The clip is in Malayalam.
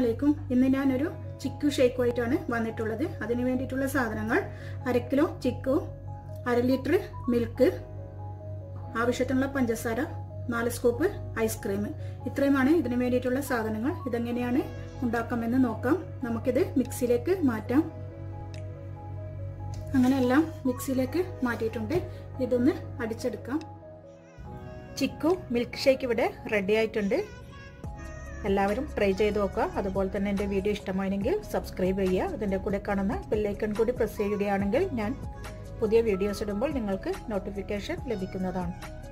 അലൈക്കും ഇന്ന് ഞാനൊരു ചിക്കു ഷേക്കുമായിട്ടാണ് വന്നിട്ടുള്ളത് അതിന് വേണ്ടിയിട്ടുള്ള സാധനങ്ങൾ അര കിലോ ചിക്കു അര ലിറ്റർ മിൽക്ക് ആവശ്യത്തിനുള്ള പഞ്ചസാര നാല് സ്കൂപ്പ് ഐസ്ക്രീം ഇത്രയുമാണ് ഇതിന് വേണ്ടിയിട്ടുള്ള സാധനങ്ങൾ ഇതെങ്ങനെയാണ് ഉണ്ടാക്കാമെന്ന് നോക്കാം നമുക്കിത് മിക്സിയിലേക്ക് മാറ്റാം അങ്ങനെ എല്ലാം മിക്സിയിലേക്ക് മാറ്റിയിട്ടുണ്ട് ഇതൊന്ന് അടിച്ചെടുക്കാം ചിക്കു മിൽക്ക് ഷേക്ക് ഇവിടെ റെഡി ആയിട്ടുണ്ട് എല്ലാവരും ട്രൈ ചെയ്ത് നോക്കുക അതുപോലെ തന്നെ എൻ്റെ വീഡിയോ ഇഷ്ടമായെങ്കിൽ സബ്സ്ക്രൈബ് ചെയ്യുക അതിൻ്റെ കൂടെ കാണുന്ന ബെല്ലൈക്കൺ കൂടി പ്രസ് ചെയ്യുകയാണെങ്കിൽ ഞാൻ പുതിയ വീഡിയോസ് ഇടുമ്പോൾ നിങ്ങൾക്ക് നോട്ടിഫിക്കേഷൻ ലഭിക്കുന്നതാണ്